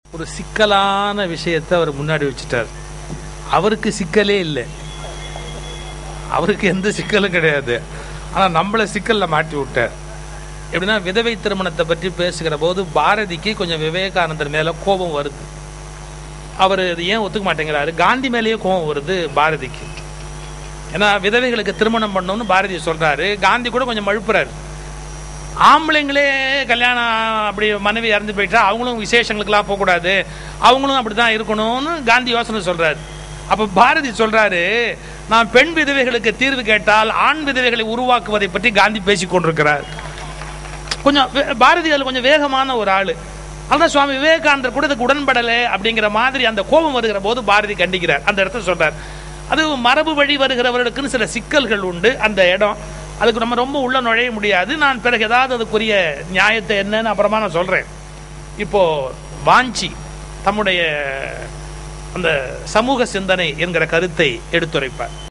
ஒரு சிக்கலான விஷயத்தை அவர் முன்னாடி வச்சுட்டார் அவருக்கு சிக்கலே இல்லை அவருக்கு எந்த சிக்கலும் கிடையாது ஆனா நம்மள சிக்கல்ல மாட்டி விட்டார் எப்படின்னா விதவை திருமணத்தை பற்றி பேசுகிற போது பாரதிக்கு கொஞ்சம் விவேகானந்தர் மேல கோபம் வருது அவர் இது ஏன் ஒத்துக்க மாட்டேங்கிறாரு காந்தி மேலேயே கோபம் வருது பாரதிக்கு ஏன்னா விதவைகளுக்கு திருமணம் பண்ணணும்னு பாரதி சொல்றாரு காந்தி கூட கொஞ்சம் மழுப்புறாரு ஆம்பளைங்களே கல்யாணம் அப்படி மனைவி இறந்து போயிட்டா அவங்களும் விசேஷங்களுக்கெல்லாம் போகக்கூடாது அவங்களும் அப்படிதான் இருக்கணும்னு காந்தி யோசனை சொல்றாரு அப்ப பாரதி சொல்றாரு நான் பெண் விதவைகளுக்கு தீர்வு கேட்டால் ஆண் விதவைகளை உருவாக்குவதை பற்றி காந்தி பேசிக் கொண்டிருக்கிறார் கொஞ்சம் வே- பாரதி அதுல கொஞ்சம் வேகமான ஒரு ஆளு அதான் சுவாமி விவேகானந்தர் கூட இதுக்கு உடன்படலை அப்படிங்கிற மாதிரி அந்த கோபம் வருகிற போது பாரதி கண்டிக்கிறார் அந்த இடத்த சொல்றார் அது மரபு வழி வருகிறவர்களுக்குன்னு சில சிக்கல்கள் உண்டு அந்த இடம் அதுக்கு நம்ம ரொம்ப உள்ள நுழைய முடியாது நான் பிறகு ஏதாவது அதுக்குரிய நியாயத்தை என்னன்னு அப்புறமா நான் சொல்றேன் இப்போ வாஞ்சி தம்முடைய அந்த சமூக சிந்தனை என்கிற கருத்தை எடுத்துரைப்பார்